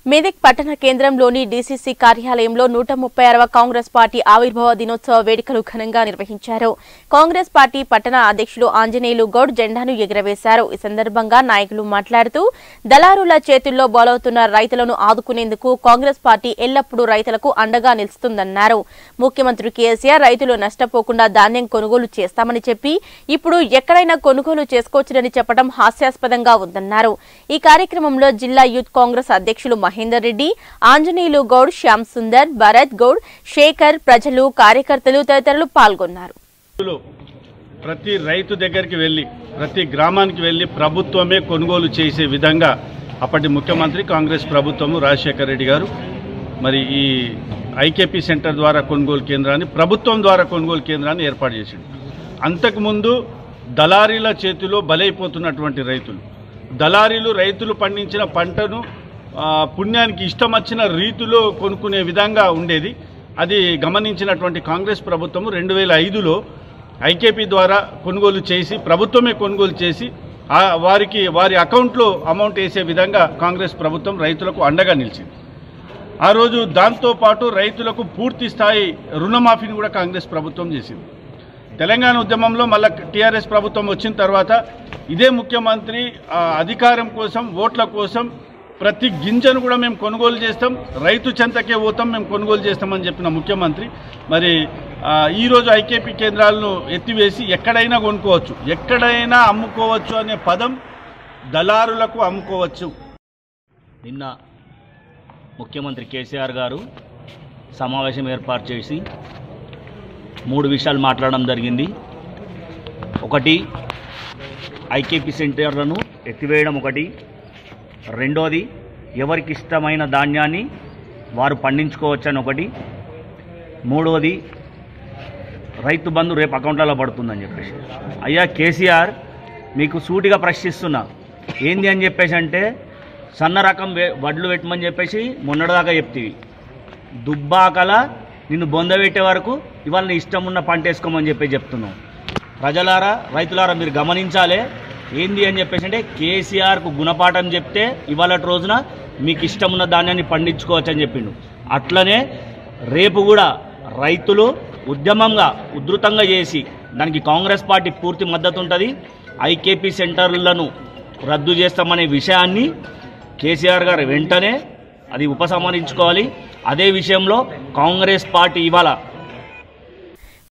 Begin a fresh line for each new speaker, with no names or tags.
మెదక్ పట్టణ కేంద్రంలోని డీసీసీ కార్యాలయంలో నూట ముప్పై ఆరవ కాంగ్రెస్ పార్టీ ఆవిర్భావ దినోత్సవ వేడుకలు ఘనంగా నిర్వహించారు కాంగ్రెస్ పార్టీ పట్టణ అధ్యక్షులు ఆంజనేయులు గౌడ్ జెండాను ఎగురవేశారు ఈ సందర్భంగా నాయకులు మాట్లాడుతూ దళారుల చేతుల్లో బలవుతున్న రైతులను ఆదుకునేందుకు కాంగ్రెస్ పార్టీ ఎల్లప్పుడూ రైతులకు అండగా నిలుస్తుందన్నారు ముఖ్యమంత్రి కేసీఆర్ రైతులు నష్టపోకుండా ధాన్యం కొనుగోలు చేస్తామని చెప్పి ఇప్పుడు ఎక్కడైనా కొనుగోలు చేసుకోవచ్చునని చెప్పడం హాస్యాస్పదంగా ఉందన్నారు ఈ కార్యక్రమంలో జిల్లా యూత్ కాంగ్రెస్ అధ్యక్షులు మహేందర్ రెడ్డి ఆంజనేయులు గౌడ్ శ్యామ్ సుందర్ భరత్ గౌడ్ శేఖర్ ప్రజలు కార్యకర్తలు తదితరులు పాల్గొన్నారు
రైతులు ప్రతి రైతు దగ్గరికి వెళ్ళి ప్రతి గ్రామానికి వెళ్ళి ప్రభుత్వమే కొనుగోలు చేసే విధంగా అప్పటి ముఖ్యమంత్రి కాంగ్రెస్ ప్రభుత్వము రాజశేఖర రెడ్డి గారు మరి ఈ ఐకేపీ సెంటర్ ద్వారా కొనుగోలు కేంద్రాన్ని ప్రభుత్వం ద్వారా కొనుగోలు కేంద్రాన్ని ఏర్పాటు చేసింది అంతకుముందు దళారీల చేతిలో బలైపోతున్నటువంటి రైతులు దళారీలు రైతులు పండించిన పంటను ఆ, పుణ్యానికి ఇష్టం వచ్చిన రీతిలో కొనుక్కునే విధంగా ఉండేది అది గమనించినటువంటి కాంగ్రెస్ ప్రభుత్వం రెండు వేల ఐదులో ఐకేపీ ద్వారా కొనుగోలు చేసి ప్రభుత్వమే కొనుగోలు చేసి ఆ వారికి వారి అకౌంట్లో అమౌంట్ వేసే విధంగా కాంగ్రెస్ ప్రభుత్వం రైతులకు అండగా నిలిచింది ఆ రోజు దాంతో పాటు రైతులకు పూర్తి స్థాయి రుణమాఫీని కూడా కాంగ్రెస్ ప్రభుత్వం చేసింది తెలంగాణ ఉద్యమంలో మళ్ళా టీఆర్ఎస్ ప్రభుత్వం వచ్చిన తర్వాత ఇదే ముఖ్యమంత్రి ఆ, అధికారం కోసం ఓట్ల కోసం ప్రతి గింజను కూడా మేము కొనుగోలు చేస్తాం రైతు చెంతకే పోతాం మేము కొనుగోలు చేస్తామని చెప్పిన ముఖ్యమంత్రి మరి ఆ, ఈరోజు ఐకేపీ కేంద్రాలను ఎత్తివేసి ఎక్కడైనా కొనుక్కోవచ్చు ఎక్కడైనా అమ్ముకోవచ్చు అనే పదం దళారులకు అమ్ముకోవచ్చు
నిన్న ముఖ్యమంత్రి కేసీఆర్ గారు సమావేశం ఏర్పాటు చేసి మూడు విషయాలు మాట్లాడడం జరిగింది ఒకటి ఐకేపీ సెంటర్లను ఎత్తివేయడం ఒకటి రెండోది ఎవరికి ఇష్టమైన ధాన్యాన్ని వారు పండించుకోవచ్చని ఒకటి మూడవది రైతు బంధు రేపు అకౌంట్లలో పడుతుందని చెప్పేసి అయ్యా కేసీఆర్ మీకు సూటిగా ప్రశ్నిస్తున్నా ఏంది అని చెప్పేసి అంటే సన్న రకం వే- వడ్లు పెట్టమని చెప్పేసి మొన్నటిదాకా చెప్తివి దుబ్బాకల నిన్ను బొంద పెట్టే వరకు ఇవాళ నీ ఇష్టం ఉన్న పంట వేసుకోమని చెప్పి చెప్తున్నావు ప్రజలారా రైతులారా మీరు గమనించాలే ఏంది అని చెప్పేసి అంటే కేసీఆర్కు గుణపాఠం చెప్తే ఇవాళ రోజున మీకు ఇష్టం ఉన్న ధాన్యాన్ని పండించుకోవచ్చు అని చెప్పిండు అట్లనే రేపు కూడా రైతులు ఉద్యమంగా ఉధృతంగా చేసి దానికి కాంగ్రెస్ పార్టీ పూర్తి మద్దతు ఉంటుంది ఐకేపీ సెంటర్లను రద్దు చేస్తామనే విషయాన్ని కేసీఆర్ గారు వెంటనే అది ఉపసంహరించుకోవాలి అదే విషయంలో కాంగ్రెస్ పార్టీ ఇవాళ